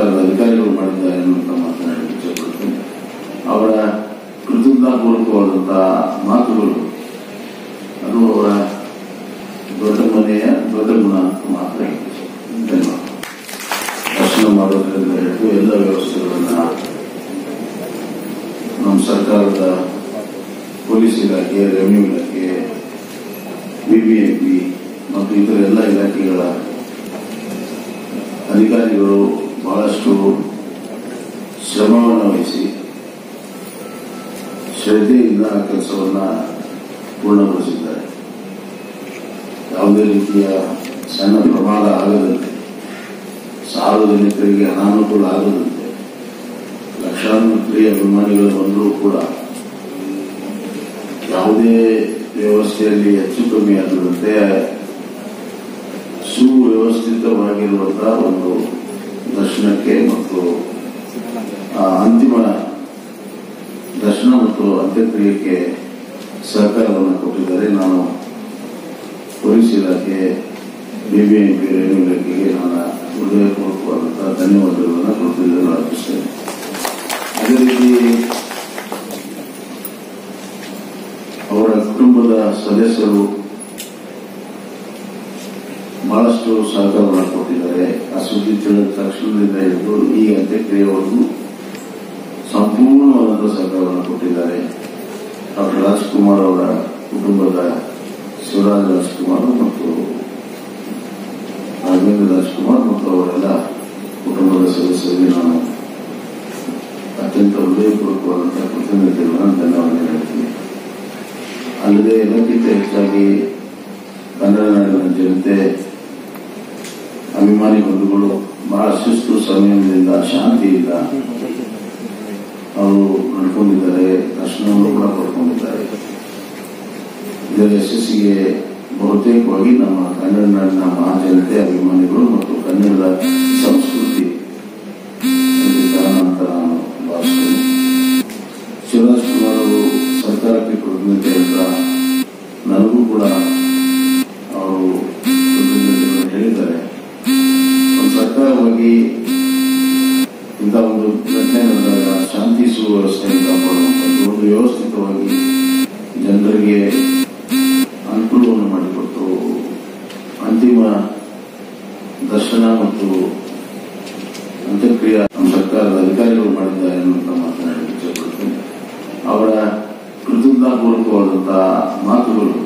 ಸರ್ಕಾರದ ಅಧಿಕಾರಿಗಳು ಮಾಡಿದ್ದಾರೆ ಅನ್ನುವಂಥ ಮಾತನಾಡಿ ಇಚ್ಛೆಪಡ್ತೇನೆ ಅವರ ಕೃತಜ್ಞತಾಪೂರ್ವಕವಾದಂತಹ ಮಾತುಗಳು ಅದು ಅವರ ದೊಡ್ಡ ಮನೆಯ ದೊಡ್ಡ ಗುಣ ಅಂತ ಮಾತ್ರ ಹೇಳ್ತೀನಿ. ಧನ್ಯವಾದ ದರ್ಶನ ಮಾಡೋದ್ರಿಂದ ಹಿಡಿದು ಎಲ್ಲ ವ್ಯವಸ್ಥೆಗಳನ್ನ ನಮ್ಮ ಸರ್ಕಾರದ ಪೊಲೀಸ್ ಇಲಾಖೆ ರೆವಿನ್ಯೂ ಇಲಾಖೆ ಬಿಬಿಎಂಪಿ ಮತ್ತು ಇತರ ಎಲ್ಲ ಇಲಾಖೆಗಳ ಅಧಿಕಾರಿಗಳು ಬಹಳಷ್ಟು ಶ್ರಮವನ್ನು ವಹಿಸಿ ಶ್ರದ್ಧೆಯಿಂದ ಆ ಕೆಲಸವನ್ನ ಪೂರ್ಣಗೊಳಿಸಿದ್ದಾರೆ ಯಾವುದೇ ರೀತಿಯ ಸಣ್ಣ ಪ್ರಮಾದ ಆಗದಂತೆ ಸಾರ್ವಜನಿಕರಿಗೆ ಅನಾನುಕೂಲ ಆಗದಂತೆ ಲಕ್ಷಾಂತರ ಅಭಿಮಾನಿಗಳು ಬಂದರೂ ಕೂಡ ಯಾವುದೇ ವ್ಯವಸ್ಥೆಯಲ್ಲಿ ಹೆಚ್ಚು ಕಮ್ಮಿ ಆಗದಂತೆ ಸುವ್ಯವಸ್ಥಿತವಾಗಿರುವಂತಹ ಒಂದು ದರ್ಶನಕ್ಕೆ ಮತ್ತು ಆ ಅಂತಿಮ ದರ್ಶನ ಮತ್ತು ಅಂತ್ಯಕ್ರಿಯೆಗೆ ಸಹಕಾರವನ್ನು ಕೊಟ್ಟಿದ್ದಾರೆ ನಾನು ಪೊಲೀಸ್ ಇಲಾಖೆ ಬಿಬಿಎಂಪಿ ರೆವಿನ್ಯೂ ಇಲಾಖೆಗೆ ನಾನು ಹೃದಯಪೂರ್ವಕವಾದಂತಹ ಧನ್ಯವಾದಗಳನ್ನು ಕೃತಜ್ಞತೆಗಳು ಅರ್ಪಿಸ್ತೇನೆ ಅದೇ ರೀತಿ ಅವರ ಕುಟುಂಬದ ಸದಸ್ಯರು ಬಹಳಷ್ಟು ಸಹಕಾರವನ್ನು ಕೊಟ್ಟಿದ್ದಾರೆ ಆ ಸುದ್ದಿ ತಿಳಿದ ತಕ್ಷಣದಿಂದ ಹಿಡಿದು ಈ ಅಂತ್ಯಕ್ರಿಯೆವರೆಗೂ ಸಂಪೂರ್ಣವಾದಂತಹ ಸಹಕಾರವನ್ನು ಕೊಟ್ಟಿದ್ದಾರೆ ಡಾಕ್ಟರ್ ರಾಜ್ಕುಮಾರ್ ಅವರ ಕುಟುಂಬದ ಶಿವರಾಜ್ ರಾಜ್ಕುಮಾರ್ ಮತ್ತು ರಾಘವೇಂದ್ರ ರಾಜ್ಕುಮಾರ್ ಮತ್ತು ಅವರೆಲ್ಲ ಕುಟುಂಬದ ಸದಸ್ಯರಿಗೆ ನಾನು ಅತ್ಯಂತ ಹೃದಯಪೂರ್ವಕವಾದಂತಹ ಕೃತಜ್ಞತೆಗಳನ್ನು ಧನ್ಯವಾದ ಹೇಳ್ತೀನಿ ಅಲ್ಲದೆ ಎಲ್ಲಕ್ಕಿಂತ ಹೆಚ್ಚಾಗಿ ಕನ್ನಡ ನಾಡಿನ ಜನತೆ ಅಭಿಮಾನಿ ಬಂಧುಗಳು ಬಹಳ ಶಿಸ್ತು ಸಂಯಮದಿಂದ ಶಾಂತಿಯಿಂದ ಅವರು ನಡ್ಕೊಂಡಿದ್ದಾರೆ ದರ್ಶನವನ್ನು ಕೂಡ ಪಡ್ಕೊಂಡಿದ್ದಾರೆ ಇದರ ಯಶಸ್ಸಿಗೆ ಬಹುತೇಕವಾಗಿ ನಮ್ಮ ಕನ್ನಡ ನಾಡಿನ ಮಹಾಜನತೆ ಅಭಿಮಾನಿಗಳು ಮತ್ತು ಕನ್ನಡದ ಸಂಸ್ಕೃತಿ ಅದಕ್ಕೆ ಕಾರಣ ಅಂತ ನಾನು ಭಾವಿಸ್ತೇನೆ ಶಿವರಾಜ್ ಕುಮಾರ್ ಅವರು ಸರ್ಕಾರಕ್ಕೆ ಕೃತಜ್ಞತೆಯಿಂದ ನನಗೂ ಕೂಡ ಅವರು ಕೃತಜ್ಞತೆಗಳನ್ನು ಹೇಳಿದ್ದಾರೆ ಒಂದು ಸರ್ಕಾರವಾಗಿ ಇಂಥ ಒಂದು ಘಟನೆ ನಡೆದಾಗ ಶಾಂತಿ ಸುವ್ಯವಸ್ಥೆಯನ್ನು ಕಾಪಾಡುವಂಥದ್ದು ಒಂದು ವ್ಯವಸ್ಥಿತವಾಗಿ ಜನರಿಗೆ ಅನುಕೂಲವನ್ನು ಮಾಡಿಕೊಟ್ಟು ಅಂತಿಮ ದರ್ಶನ ಮತ್ತು ಅಂತ್ಯಕ್ರಿಯೆ ನಮ್ಮ ಸರ್ಕಾರದ ಅಧಿಕಾರಿಗಳು ಮಾಡಿದ್ದಾರೆ ಅನ್ನುವಂಥ ಮಾತನಾಡಿ ಇಚ್ಛೆಪಡ್ತೇನೆ ಅವರ ಕೃತಜ್ಞತಾಪೂರ್ವಕವಾದಂತಹ ಮಾತುಗಳು